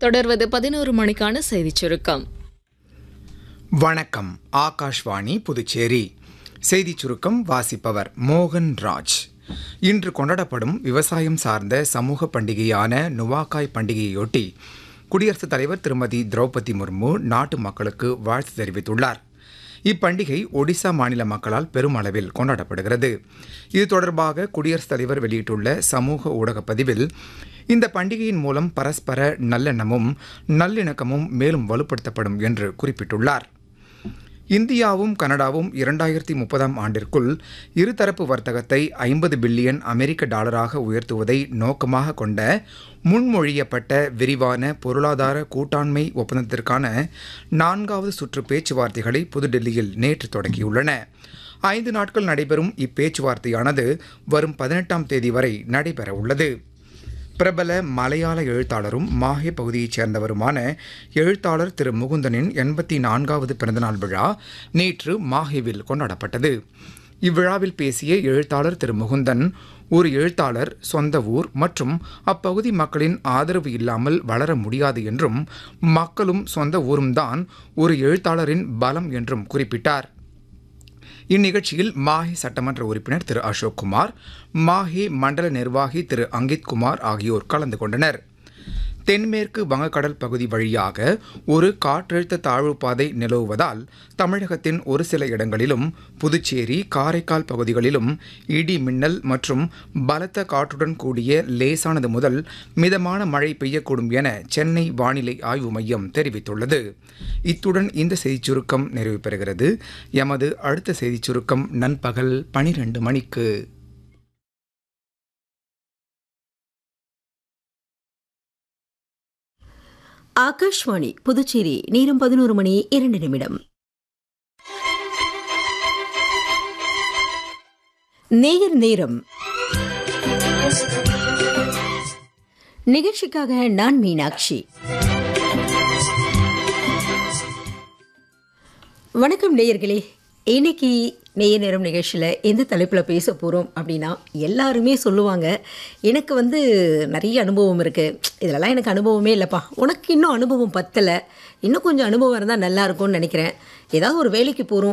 தொடர்வது பதினோரு மணிக்கான செய்திச் சுருக்கம் வணக்கம் ஆகாஷ்வாணி புதுச்சேரி செய்திச் சுருக்கம் வாசிப்பவர் மோகன் ராஜ் இன்று கொண்டாடப்படும் விவசாயம் சார்ந்த சமூக பண்டிகையான நுவாக்காய் பண்டிகையொட்டி குடியரசுத் தலைவர் திருமதி திரௌபதி முர்மு நாட்டு மக்களுக்கு வாழ்த்து தெரிவித்துள்ளார் இப்பண்டிகை ஒடிசா மாநில மக்களால் பெருமளவில் கொண்டாடப்படுகிறது இது தொடர்பாக குடியரசுத் தலைவர் வெளியிட்டுள்ள சமூக ஊடகப் பதிவில் இந்த பண்டிகையின் மூலம் பரஸ்பர நல்லெண்ணமும் நல்லிணக்கமும் மேலும் வலுப்படுத்தப்படும் என்று குறிப்பிட்டுள்ளார் இந்தியாவும் கனடாவும் இரண்டாயிரத்தி முப்பதாம் ஆண்டிற்குள் இருதரப்பு வர்த்தகத்தை ஐம்பது பில்லியன் அமெரிக்க டாலராக உயர்த்துவதை நோக்கமாக கொண்ட முன்மொழியப்பட்ட விரிவான பொருளாதார கூட்டாண்மை ஒப்பந்தத்திற்கான நான்காவது சுற்று பேச்சுவார்த்தைகளை புதுடில்லியில் நேற்று தொடங்கியுள்ளன ஐந்து நாட்கள் நடைபெறும் இப்பேச்சுவார்த்தையானது வரும் பதினெட்டாம் தேதி வரை நடைபெற உள்ளது பிரபல மலையாள எழுத்தாளரும் மாஹே பகுதியைச் சேர்ந்தவருமான எழுத்தாளர் திரு முகுந்தனின் எண்பத்தி நான்காவது பிறந்தநாள் விழா நேற்று மாஹேவில் கொண்டாடப்பட்டது இவ்விழாவில் பேசிய எழுத்தாளர் திரு முகுந்தன் ஒரு எழுத்தாளர் சொந்த ஊர் மற்றும் அப்பகுதி மக்களின் ஆதரவு இல்லாமல் வளர முடியாது என்றும் மக்களும் சொந்த ஊரும் தான் ஒரு எழுத்தாளரின் பலம் என்றும் குறிப்பிட்டார் இந்நிகழ்ச்சியில் மாஹே சட்டமன்ற உறுப்பினர் திரு அசோக் குமார் மாஹே மண்டல நிர்வாகி திரு அங்கித் குமார் ஆகியோர் கலந்து கொண்டனர் தென்மேற்கு வங்கக்கடல் பகுதி வழியாக ஒரு காற்றழுத்த தாழ்வு பாதை நிலவுவதால் தமிழகத்தின் ஒரு சில இடங்களிலும் புதுச்சேரி காரைக்கால் பகுதிகளிலும் இடி மின்னல் மற்றும் பலத்த காற்றுடன் கூடிய லேசானது முதல் மிதமான மழை பெய்யக்கூடும் என சென்னை வானிலை ஆய்வு மையம் தெரிவித்துள்ளது இத்துடன் இந்த செய்திச் சுருக்கம் நிறைவு பெறுகிறது எமது அடுத்த செய்திச் சுருக்கம் நண்பகல் பனிரெண்டு மணிக்கு ஆகாஷ்வாணி புதுச்சேரி நேரம் பதினோரு மணி இரண்டு நிமிடம் நேயர் நேரம் நிகழ்ச்சிக்காக நான் மீனாட்சி வணக்கம் நேயர்களே இன்னைக்கு நேய நேரம் நிகழ்ச்சியில் எந்த தலைப்பில் பேச போகிறோம் அப்படின்னா எல்லாருமே சொல்லுவாங்க எனக்கு வந்து நிறைய அனுபவம் இருக்குது இதெல்லாம் எனக்கு அனுபவமே இல்லைப்பா உனக்கு இன்னும் அனுபவம் பத்தலை இன்னும் கொஞ்சம் அனுபவம் இருந்தால் நல்லா இருக்கும்னு நினைக்கிறேன் ஏதாவது ஒரு வேலைக்கு போகிறோம்